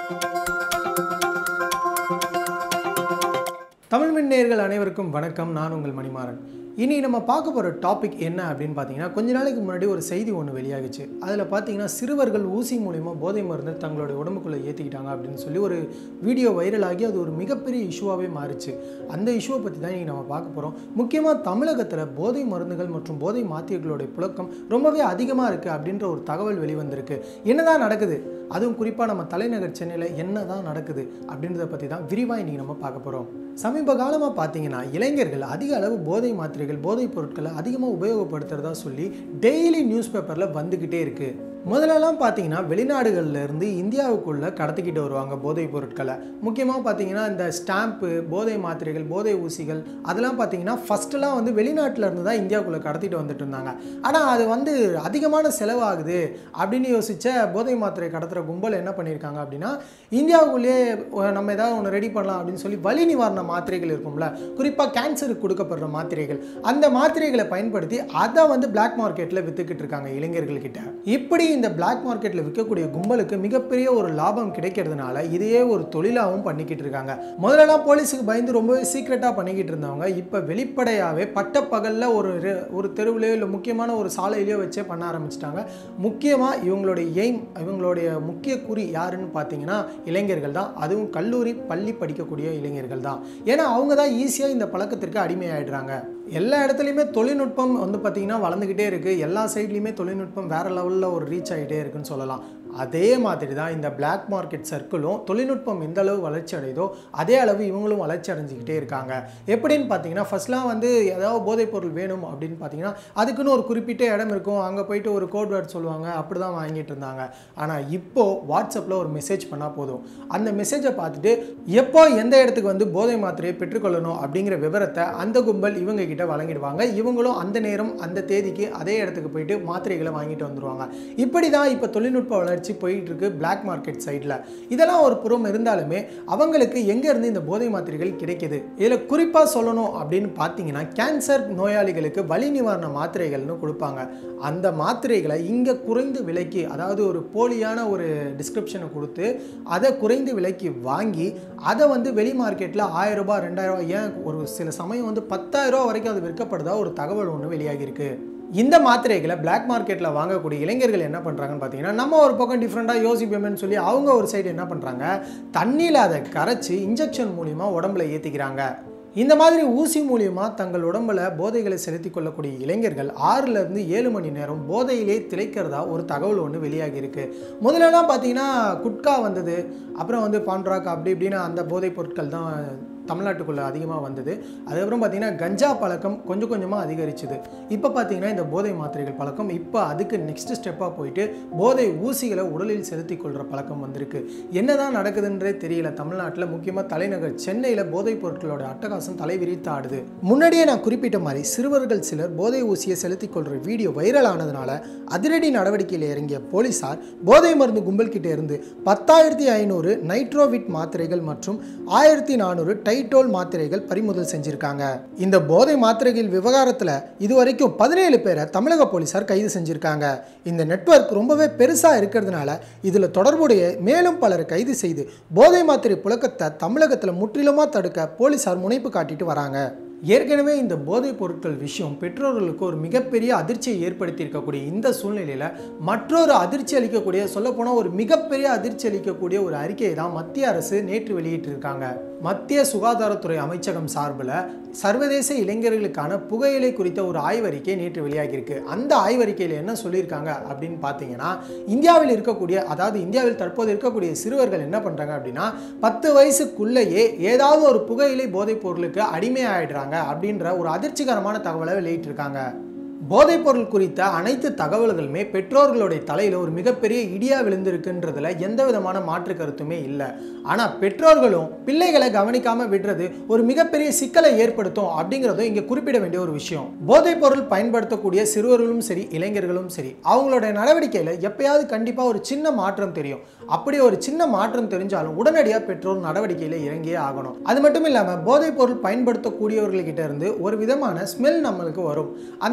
தமிழ் மின்னேயர்கள் அனைவருக்கும் வணக்கம் நான் உங்கள் மணிமாறன் இனி நம்ம பார்க்க போகிற டாபிக் என்ன அப்படின்னு பார்த்தீங்கன்னா கொஞ்ச நாளைக்கு முன்னாடி ஒரு செய்தி ஒன்று வெளியாகிச்சு அதில் பார்த்தீங்கன்னா சிறுவர்கள் ஊசி மூலிமா போதை மருந்து தங்களுடைய உடம்புக்குள்ளே ஏற்றிக்கிட்டாங்க அப்படின்னு சொல்லி ஒரு வீடியோ வைரலாகி அது ஒரு மிகப்பெரிய இஷ்யூவாகவே மாறிச்சு அந்த இஷ்யூவை பற்றி தான் இன்றைக்கி நம்ம பார்க்க போகிறோம் முக்கியமாக தமிழகத்தில் போதை மருந்துகள் மற்றும் போதை மாத்திரைகளுடைய புழக்கம் ரொம்பவே அதிகமாக இருக்குது அப்படின்ற ஒரு தகவல் வெளிவந்திருக்கு என்னதான் நடக்குது அதுவும் குறிப்பாக நம்ம தலைநகர் சென்னையில் என்ன தான் நடக்குது அப்படின்றத பற்றி தான் விரிவாக இன்றைக்கி நம்ம பார்க்க போகிறோம் சமீப காலமாக பார்த்தீங்கன்னா இளைஞர்கள் அதிக அளவு போதை மாத்திரைகள் போதைப் பொருட்களை அதிகமாக உபயோகப்படுத்துகிறதா சொல்லி டெய்லி நியூஸ் பேப்பரில் வந்துக்கிட்டே இருக்குது முதல்லலாம் பார்த்தீங்கன்னா வெளிநாடுகள்ல இருந்து இந்தியாவுக்குள்ளே கடத்திக்கிட்டு வருவாங்க போதைப் பொருட்களை முக்கியமாக பார்த்தீங்கன்னா இந்த ஸ்டாம்ப்பு போதை மாத்திரைகள் போதை ஊசிகள் அதெல்லாம் பார்த்தீங்கன்னா ஃபஸ்ட்டெல்லாம் வந்து வெளிநாட்டில் இருந்து தான் இந்தியாவுக்குள்ளே கடத்திட்டு வந்துட்டு இருந்தாங்க ஆனால் அது வந்து அதிகமான செலவாகுது அப்படின்னு யோசிச்ச போதை மாத்திரை கடத்துகிற கும்பல் என்ன பண்ணியிருக்காங்க அப்படின்னா இந்தியாவுக்குள்ளேயே அஹ், நம்ம ஏதாவது ஒன்று ரெடி பண்ணலாம் அப்படின்னு சொல்லி வலி நிவாரண மாத்திரைகள் இருக்கும்ல குறிப்பாக கேன்சருக்கு கொடுக்கப்படுற மாத்திரைகள் அந்த மாத்திரைகளை பயன்படுத்தி அதை வந்து பிளாக் மார்க்கெட்டில் வித்துக்கிட்டு இருக்காங்க இளைஞர்கள் கிட்ட இப்படி இந்த பிளாக் மார்க்கெட்டில் விற்கக்கூடிய கும்பலுக்கு மிகப்பெரிய ஒரு லாபம் கிடைக்கிறதுனால இதையே ஒரு தொழிலாகவும் பண்ணிக்கிட்டு இருக்காங்க முதல்லலாம் போலீஸுக்கு பயந்து ரொம்பவே சீக்ரெட்டாக பண்ணிக்கிட்டு இருந்தவங்க இப்போ வெளிப்படையாகவே பட்டப்பகலில் ஒரு ரெ- ஒரு தெருவுலையோ இல்லை முக்கியமான ஒரு சாலையிலையோ வச்சே பண்ண ஆரம்பிச்சிட்டாங்க முக்கியமாக இவங்களுடைய எய்ம் இவங்களுடைய முக்கிய குறி யாருன்னு பார்த்தீங்கன்னா இளைஞர்கள் தான் அதுவும் கல்லூரி பள்ளி படிக்கக்கூடிய இளைஞர்கள் தான் ஏன்னா அவங்க தான் ஈஸியாக இந்த பழக்கத்திற்கு அடிமையாயிடுறாங்க எல்லா இடத்துலையுமே தொழில்நுட்பம் வந்து பார்த்திங்கன்னா வளர்ந்துக்கிட்டே இருக்குது எல்லா சைட்லேயுமே தொழில்நுட்பம் வேறு லெவலில் ஒரு ரீச் ஆகிட்டே இருக்குன்னு சொல்லலாம் அதே மாதிரி தான் இந்த பிளாக் மார்க்கெட் சர்க்கிளும் தொழில்நுட்பம் எந்த அளவு வளர்ச்சி அடையுதோ அதே அளவு இவங்களும் வளர்ச்சி அடைஞ்சிக்கிட்டே இருக்காங்க எப்படின்னு பார்த்தீங்கன்னா ஃபர்ஸ்ட்லாம் வந்து ஏதாவது போதைப் பொருள் வேணும் அப்படின்னு பார்த்தீங்கன்னா அதுக்குன்னு ஒரு குறிப்பிட்ட இடம் இருக்கும் அங்கே போயிட்டு ஒரு கோட் வேர்ட் சொல்லுவாங்க அப்படி தான் வாங்கிட்டு இருந்தாங்க ஆனால் இப்போது வாட்ஸ்அப்பில் ஒரு மெசேஜ் பண்ணால் போதும் அந்த மெசேஜை பார்த்துட்டு எப்போ எந்த இடத்துக்கு வந்து போதை மாத்திரையை பெற்றுக்கொள்ளணும் அப்படிங்கிற விவரத்தை அந்த கும்பல் இவங்க கிட்ட வழங்கிடுவாங்க இவங்களும் அந்த நேரம் அந்த தேதிக்கு அதே இடத்துக்கு போயிட்டு மாத்திரைகளை வாங்கிட்டு வந்துருவாங்க இப்படி தான் இப்போ தொழில்நுட்ப வளர்ச்சி போயிட்டு இருக்கு பிளாக் மார்க்கெட் சைடில் இதெல்லாம் ஒரு புறம் இருந்தாலுமே அவங்களுக்கு எங்கேருந்து இந்த போதை மாத்திரைகள் கிடைக்குது இதில் குறிப்பாக சொல்லணும் அப்படின்னு பார்த்தீங்கன்னா கேன்சர் நோயாளிகளுக்கு வலி நிவாரண மாத்திரைகள்னு கொடுப்பாங்க அந்த மாத்திரைகளை இங்கே குறைந்த விலைக்கு அதாவது ஒரு போலியான ஒரு டிஸ்கிரிப்ஷனை கொடுத்து அதை குறைந்த விலைக்கு வாங்கி அதை வந்து வெளி மார்க்கெட்டில் ஆயிரம் ரூபாய் ரெண்டாயிரம் ரூபாய் ஏன் ஒரு சில சமயம் வந்து பத்தாயிரம் ரூபாய் வரைக்கும் அது விற்கப்படுதா ஒரு தகவல் ஒன்று வெளியாகியிருக்கு இந்த மாத்திரைகளை பிளாக் மார்க்கெட்டில் வாங்கக்கூடிய இளைஞர்கள் என்ன பண்ணுறாங்கன்னு பார்த்தீங்கன்னா நம்ம ஒரு பக்கம் டிஃப்ரெண்ட்டாக யோசிப்போமேன்னு சொல்லி அவங்க ஒரு சைடு என்ன பண்ணுறாங்க தண்ணியில் அதை கரைச்சி இன்ஜெக்ஷன் மூலிமா உடம்புல ஏற்றிக்கிறாங்க இந்த மாதிரி ஊசி மூலியமாக தங்கள் உடம்புல போதைகளை செலுத்தி கொள்ளக்கூடிய இளைஞர்கள் ஆறுல இருந்து ஏழு மணி நேரம் போதையிலே திளைக்கிறதா ஒரு தகவல் ஒன்று வெளியாகி இருக்கு முதல்லலாம் பார்த்தீங்கன்னா குட்கா வந்தது அப்புறம் வந்து பாண்ட்ராக் அப்படி இப்படின்னு அந்த போதைப் பொருட்கள் தான் தமிழ்நாட்டுக்குள்ளே அதிகமாக வந்தது அதுக்கப்புறம் பார்த்தீங்கன்னா கஞ்சா பழக்கம் கொஞ்சம் கொஞ்சமாக அதிகரிச்சுது இப்போ பார்த்தீங்கன்னா இந்த போதை மாத்திரைகள் பழக்கம் இப்போ அதுக்கு நெக்ஸ்ட் ஸ்டெப்பாக போயிட்டு போதை ஊசிகளை உடலில் செலுத்திக் கொள்கிற பழக்கம் வந்திருக்கு என்னதான் நடக்குதுன்றே தெரியல தமிழ்நாட்டில் முக்கியமாக தலைநகர் சென்னையில் போதைப் பொருட்களோட அட்டகாசம் தலைவிரித்து ஆடுது முன்னாடியே நான் குறிப்பிட்ட மாதிரி சிறுவர்கள் சிலர் போதை ஊசியை செலுத்திக் கொள்கிற வீடியோ வைரல் ஆனதுனால அதிரடி நடவடிக்கையில் இறங்கிய போலீசார் போதை மருந்து கும்பல் கிட்ட இருந்து பத்தாயிரத்தி ஐநூறு நைட்ரோவிட் மாத்திரைகள் மற்றும் ஆயிரத்தி நானூறு டைட்டோல் மாத்திரைகள் பறிமுதல் செஞ்சிருக்காங்க இந்த போதை மாத்திரைகள் விவகாரத்தில் இதுவரைக்கும் பதினேழு பேரை தமிழக போலீசார் கைது செஞ்சிருக்காங்க இந்த நெட்வொர்க் ரொம்பவே பெருசாக இருக்கிறதுனால இதில் தொடர்புடைய மேலும் பலரை கைது செய்து போதை மாத்திரை புழக்கத்தை தமிழகத்தில் முற்றிலுமாக தடுக்க போலீசார் முனைப்பு காட்டிட்டு வராங்க ஏற்கனவே இந்த போதைப் பொருட்கள் விஷயம் பெற்றோர்களுக்கு ஒரு மிகப்பெரிய அதிர்ச்சியை ஏற்படுத்தி இருக்கக்கூடிய இந்த சூழ்நிலையில் மற்றொரு அதிர்ச்சி அளிக்கக்கூடிய சொல்லப்போனால் ஒரு மிகப்பெரிய அதிர்ச்சி அளிக்கக்கூடிய ஒரு அறிக்கையை தான் மத்திய அரசு நேற்று வெளியிட்டிருக்காங்க மத்திய சுகாதாரத்துறை அமைச்சகம் சார்பில் சர்வதேச இளைஞர்களுக்கான புகையிலை குறித்த ஒரு ஆய்வறிக்கை நேற்று வெளியாகியிருக்கு அந்த ஆய்வறிக்கையில் என்ன சொல்லியிருக்காங்க அப்படின்னு பார்த்தீங்கன்னா இந்தியாவில் இருக்கக்கூடிய அதாவது இந்தியாவில் தற்போது இருக்கக்கூடிய சிறுவர்கள் என்ன பண்ணுறாங்க அப்படின்னா பத்து வயசுக்குள்ளேயே ஏதாவது ஒரு புகையிலை போதைப் பொருளுக்கு அடிமையாயிடுறாங்க அப்படின்ற ஒரு அதிர்ச்சிகரமான தகவலை வெளியிட்டிருக்காங்க போதைப் பொருள் குறித்த அனைத்து தகவல்களுமே பெற்றோர்களுடைய தலையில் ஒரு மிகப்பெரிய இடியா விழுந்திருக்குன்றதுல எந்த விதமான மாற்று கருத்துமே இல்லை ஆனால் பெற்றோர்களும் பிள்ளைகளை கவனிக்காம விடுறது ஒரு மிகப்பெரிய சிக்கலை ஏற்படுத்தும் அப்படிங்கிறதும் இங்கே குறிப்பிட வேண்டிய ஒரு விஷயம் போதைப் பொருள் பயன்படுத்தக்கூடிய சிறுவர்களும் சரி இளைஞர்களும் சரி அவங்களுடைய நடவடிக்கையில் எப்பயாவது கண்டிப்பாக ஒரு சின்ன மாற்றம் தெரியும் அப்படி ஒரு சின்ன மாற்றம் தெரிஞ்சாலும் உடனடியாக பெற்றோர் நடவடிக்கையில் இறங்கியே ஆகணும் அது மட்டும் இல்லாமல் போதைப் பொருள் பயன்படுத்தக்கூடியவர்கள்கிட்ட இருந்து ஒரு விதமான ஸ்மெல் நம்மளுக்கு வரும் அந்த வாசனை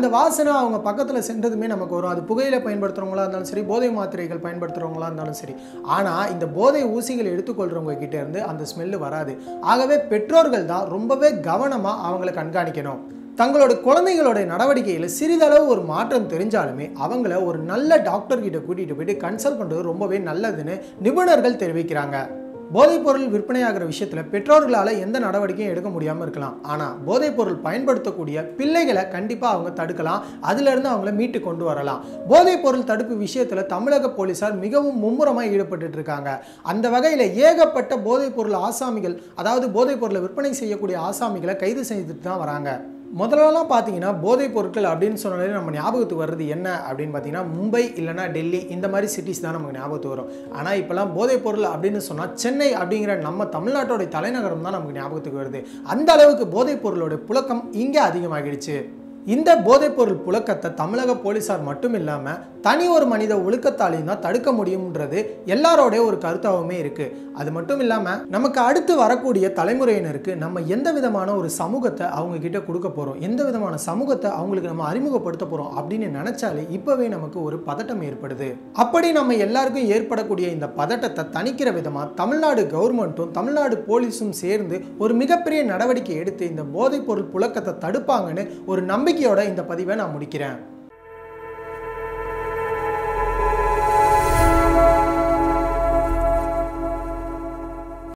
வாசனை அவங்க பக்கத்தில் சென்றதுமே நமக்கு வரும் அது புகையில பயன்படுத்துகிறவங்களா இருந்தாலும் சரி போதை மாத்திரைகள் பயன்படுத்துகிறவங்களா இருந்தாலும் சரி ஆனால் இந்த போதை ஊசிகள் எடுத்துக்கொள்கிறவங்க கிட்ட இருந்து அந்த ஸ்மெல்லு வராது ஆகவே பெற்றோர்கள் தான் ரொம்பவே கவனமாக அவங்கள கண்காணிக்கணும் தங்களோட குழந்தைகளோட நடவடிக்கையில் சிறிதளவு ஒரு மாற்றம் தெரிஞ்சாலுமே அவங்கள ஒரு நல்ல டாக்டர் கிட்ட கூட்டிகிட்டு போயிட்டு கன்சல்ட் பண்ணுறது ரொம்பவே நல்லதுன்னு நிபுணர்கள் தெரிவிக்கிறாங்க போதைப்பொருள் விற்பனையாகிற விஷயத்தில் பெற்றோர்களால் எந்த நடவடிக்கையும் எடுக்க முடியாமல் இருக்கலாம் ஆனால் போதைப்பொருள் பயன்படுத்தக்கூடிய பிள்ளைகளை கண்டிப்பாக அவங்க தடுக்கலாம் அதிலிருந்து அவங்கள மீட்டு கொண்டு வரலாம் போதைப்பொருள் தடுப்பு விஷயத்தில் தமிழக போலீசார் மிகவும் மும்முரமாக ஈடுபட்டு இருக்காங்க அந்த வகையில் ஏகப்பட்ட போதைப்பொருள் ஆசாமிகள் அதாவது போதைப்பொருளை விற்பனை செய்யக்கூடிய ஆசாமிகளை கைது செய்துட்டு தான் வராங்க முதல்லலாம் பார்த்தீங்கன்னா போதைப் பொருட்கள் அப்படின்னு சொன்னாலே நம்ம ஞாபகத்துக்கு வர்றது என்ன அப்படின்னு பார்த்தீங்கன்னா மும்பை இல்லைனா டெல்லி இந்த மாதிரி சிட்டிஸ் தான் நமக்கு ஞாபகத்துக்கு வரும் ஆனால் இப்போலாம் போதைப் பொருள் அப்படின்னு சொன்னால் சென்னை அப்படிங்கிற நம்ம தமிழ்நாட்டோட தலைநகரம் தான் நமக்கு ஞாபகத்துக்கு வருது அந்த அளவுக்கு போதைப் பொருளோட புழக்கம் இங்கே அதிகமாகிடுச்சு இந்த போதைப்பொருள் புழக்கத்தை தமிழக போலீசார் மட்டும் இல்லாமல் தனி ஒரு மனித ஒழுக்கத்தாலையும் தான் தடுக்க முடியும்ன்றது எல்லாரோட ஒரு கருத்தாகவுமே இருக்குது அது மட்டும் இல்லாமல் நமக்கு அடுத்து வரக்கூடிய தலைமுறையினருக்கு நம்ம எந்த விதமான ஒரு சமூகத்தை அவங்க கிட்ட கொடுக்க போகிறோம் எந்த விதமான சமூகத்தை அவங்களுக்கு நம்ம அறிமுகப்படுத்த போகிறோம் அப்படின்னு நினச்சாலே இப்போவே நமக்கு ஒரு பதட்டம் ஏற்படுது அப்படி நம்ம எல்லாருக்கும் ஏற்படக்கூடிய இந்த பதட்டத்தை தணிக்கிற விதமாக தமிழ்நாடு கவர்மெண்ட்டும் தமிழ்நாடு போலீஸும் சேர்ந்து ஒரு மிகப்பெரிய நடவடிக்கை எடுத்து இந்த போதைப்பொருள் புழக்கத்தை தடுப்பாங்கன்னு ஒரு நம்பிக்கையோட இந்த பதிவை நான் முடிக்கிறேன்